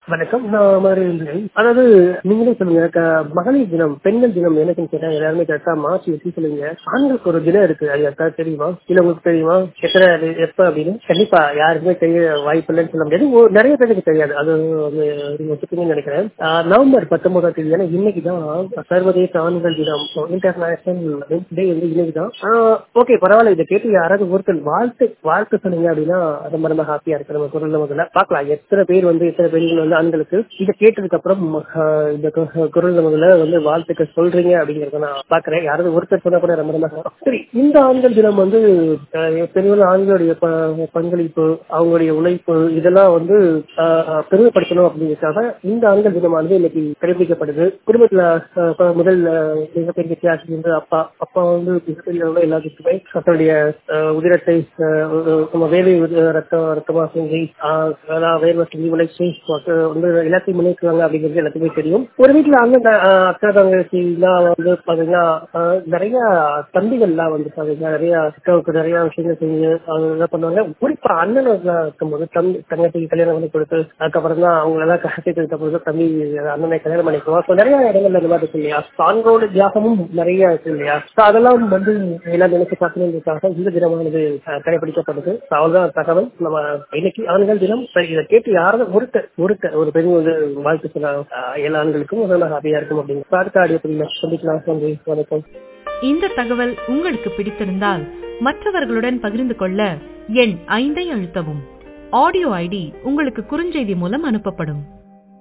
வணக்கம் நான் மாதிரி அதாவது நீங்களே சொல்லுங்க க- மகளிர் தினம் பெண்கள் தினம் எனக்குன்னு கேட்டா எல்லாருமே கரெக்டா மார்ச் எட்டு சொல்லுங்க ஆண்களுக்கு ஒரு தினம் இருக்கு அது யாருக்காவது தெரியுமா இல்ல உங்களுக்கு தெரியுமா எத்தனை அது எப்ப அப்படின்னு கண்டிப்பா யாருக்குமே தெரிய வாய்ப்பு இல்லைன்னு சொல்ல முடியாது ஒரு- நிறைய பேருக்கு தெரியாது அது வந்து நீங்க ஒத்துப்பீங்கன்னு நினைக்கிறேன் ஆஹ் நவம்பர் பத்தொன்பதாம் தேதி ஏன்னா இன்னைக்கு தான் சர்வதேச ஆண்கள் தினம் இன்டர்நேஷனல் டே வந்து இன்னைக்கு தான் ஓகே பரவாயில்ல இதை கேட்டு யாராவது ஒருத்தர் வாழ்த்து வாழ்த்து சொன்னீங்க அப்படின்னா ரொம்ப ரொம்ப ஹாப்பியா இருக்கு நம்ம குரல் முதல்ல பார்க்கலாம் எத்தனை பேர் வந்து எத்தனை பெண்கள் வந்து ஆண்களுக்கு இதை கேட்டதுக்கு அப்புறம் ஆஹ் இந்த கு- குரல் முதல்ல வந்து வாழ்த்துக்கள் சொல்றீங்க அப்படிங்கறத நான் பாக்குறேன் யாராவது ஒருத்தர் சொன்னா கூட ரொம்ப ரொம்ப சந்தோஷம். சரி இந்த ஆண்கள் தினம் வந்து ஆஹ் பெரும்பாலும் ஆண்களுடைய ப- பங்களிப்பு அவங்களுடைய உழைப்பு இதெல்லாம் வந்து ஆஹ் பெருமைப்படுத்தணும் அப்படிங்கிறதுக்காக இந்த ஆண்கள் தினமானது இன்னைக்கு கடைபிடிக்கப்படுது குடும்பத்துல ஆஹ் ப- முதல் ஆஹ் மிகப்பெரிய வித்தியாசம் வந்து அப்பா அப்பா வந்து மிகப்பெரிய அளவுல எல்லாத்துக்குமே தன்னுடைய ஆஹ் உதிரத்தை ஆஹ் ஒரு நம்ம வேலை உதி- ரத்தம் ரத்தமா செஞ்சு ஆஹ் அதான் வேர்வை செஞ்சு உழைச்சி மக்க- வந்து எல்லாத்தையும் முன்னேற்றுவாங்க அப்படிங்கிறது எல்லாத்துக்குமே தெரியும் ஒரு வீட்டுல அண்ணன் த- ஆஹ் அக்கா தங்கச்சி எல்லாம் வந்து பாத்தீங்கன்னா ஆஹ் நிறைய தம்பிகள்லாம் வந்து பாத்தீங்கன்னா நிறைய அக்காவுக்கு நிறைய விஷயங்கள் செஞ்சு அவங்க என்ன பண்ணுவாங்க குறிப்பா அண்ணன் இருக்கும்போது தம்பி தங்கச்சி கல்யாணம் பண்ணி கொடுத்து அதுக்கப்புறம் தான் அவங்க எல்லாம் கஷ்டத்துக்கு அப்புறம் தம்பி அண்ணனை கல்யாணம் பண்ணிக்குவோம் ஸோ நிறைய இடங்கள்ல இந்த மாதிரி இருக்கு இல்லையா So, ஆண்களோட தியாகமும் நிறைய இருக்கு இல்லையா ஸோ அதெல்லாம் வந்து எல்லாம் நினைச்சு பார்க்கணுன்றதுக்காக இந்த தினமானது அஹ், கடைபிடிக்கப்படுது So, அவ்வளவுதான் தகவல் நம்ம இன்னைக்கு ஆண்கள் தினம் சரி இதை கேட்டு யாராவது ஒருத்தர் ஒருத்தர் ஒரு பெண் வந்து வாழ்த்து சொன்னா அஹ், எல்லா ஆண்களுக்கும் ஒரு ஹாப்பியா இருக்கும் அப்படின்னு அடுத்த ஆடியோ பதிவில் சந்திக்கலாம் நன்றி வணக்கம் இந்த தகவல் உங்களுக்கு பிடித்திருந்தால் மற்றவர்களுடன் பகிர்ந்து கொள்ள எண் ஐந்தை அழுத்தவும் ஆடியோ ஐடி உங்களுக்கு குறுஞ்செய்தி மூலம் அனுப்பப்படும்